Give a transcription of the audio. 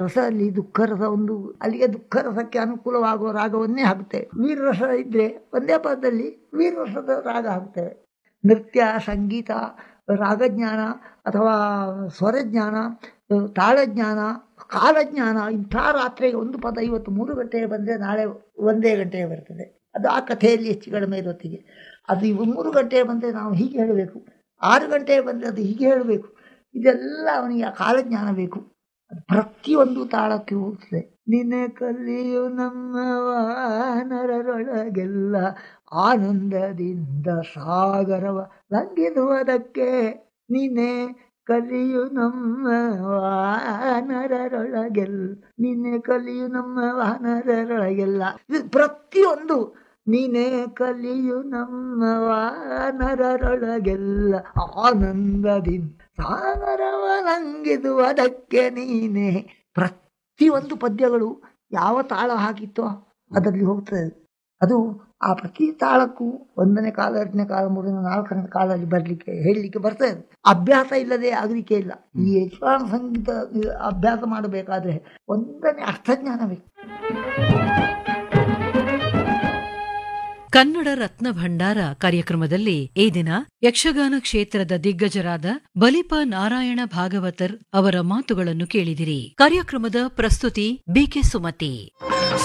ರಸ ಅಲ್ಲಿ ದುಃಖ ರಸ ಒಂದು ಅಲ್ಲಿಗೆ ದುಃಖ ರಸಕ್ಕೆ ಅನುಕೂಲವಾಗುವ ರಾಗವನ್ನೇ ಹಾಕ್ತೇವೆ ವೀರರಸ ಇದ್ರೆ ಒಂದೇ ಪದದಲ್ಲಿ ವೀರರಸದ ರಾಗ ಹಾಕ್ತೇವೆ ನೃತ್ಯ ಸಂಗೀತ ರಾಗಜ್ಞಾನ ಅಥವಾ ಸ್ವರಜ್ಞಾನ ತಾಳಜ್ಞಾನ ಕಾಲಜ್ಞಾನ ಇಂಥ ರಾತ್ರಿಗೆ ಒಂದು ಪದ ಇವತ್ತು ಮೂರು ಗಂಟೆಗೆ ಬಂದರೆ ನಾಳೆ ಒಂದೇ ಗಂಟೆಗೆ ಬರ್ತದೆ ಅದು ಆ ಕಥೆಯಲ್ಲಿ ಹೆಚ್ಚು ಕಡಿಮೆ ಇರೋತ್ತಿಗೆ ಅದು ಇವು ಮೂರು ಗಂಟೆಗೆ ಬಂದರೆ ನಾವು ಹೀಗೆ ಹೇಳಬೇಕು ಆರು ಗಂಟೆಗೆ ಬಂದರೆ ಅದು ಹೀಗೆ ಹೇಳಬೇಕು ಇದೆಲ್ಲ ಅವನಿಗೆ ಆ ಕಾಲಜ್ಞಾನ ಬೇಕು ಅದು ಪ್ರತಿಯೊಂದು ತಾಳಕ್ಕೆ ಹೋಗ್ತದೆ ನಿನ್ನೆ ಕಲಿಯು ನಮ್ಮ ವಾನರರೊಳಗೆಲ್ಲ ಆನಂದದಿಂದ ಸಾಗರವ ಲಂಘಿಸುವುದಕ್ಕೆ ನೀನೆ ಕಲಿಯು ನಮ್ಮ ವಾನರರೊಳಗೆಲ್ಲ ನಿನ್ನೆ ಕಲಿಯು ನಮ್ಮ ವಾನರರೊಳಗೆಲ್ಲ ಇದು ಪ್ರತಿಯೊಂದು ನೀನೇ ಕಲಿಯು ನಮ್ಮ ವಾನರರೊಳಗೆಲ್ಲ ಆನಂದದಿಂದ ಸಾಗರವ ಲಂಘಿಸುವುದಕ್ಕೆ ನೀನೇ ಪ್ರತಿಯೊಂದು ಪದ್ಯಗಳು ಯಾವ ತಾಳ ಹಾಕಿತ್ತೋ ಅದರಲ್ಲಿ ಹೋಗ್ತದೆ ಅದು ಆ ಪ್ರತಿ ತಾಳಕ್ಕೂ ಒಂದನೇ ಕಾಲ ಎರಡನೇ ಕಾಲ ಮೂರನೇ ನಾಲ್ಕನೇ ಕಾಲದಲ್ಲಿ ಬರಲಿಕ್ಕೆ ಹೇಳಲಿಕ್ಕೆ ಬರ್ತದೆ ಅಭ್ಯಾಸ ಇಲ್ಲದೆ ಆಗಲಿಕ್ಕೆ ಇಲ್ಲ ಈ ಯಕ್ಷಗಾನ ಸಂಗೀತ ಅಭ್ಯಾಸ ಮಾಡಬೇಕಾದ್ರೆ ಒಂದನೇ ಅರ್ಥಜ್ಞಾನ ಬೇಕು ಕನ್ನಡ ರತ್ನ ಭಂಡಾರ ಕಾರ್ಯಕ್ರಮದಲ್ಲಿ ಈ ದಿನ ಯಕ್ಷಗಾನ ಕ್ಷೇತ್ರದ ದಿಗ್ಗಜರಾದ ಬಲಿಪ ನಾರಾಯಣ ಭಾಗವತರ್ ಅವರ ಮಾತುಗಳನ್ನು ಕೇಳಿದಿರಿ ಕಾರ್ಯಕ್ರಮದ ಪ್ರಸ್ತುತಿ ಬಿಕೆ ಸುಮತಿ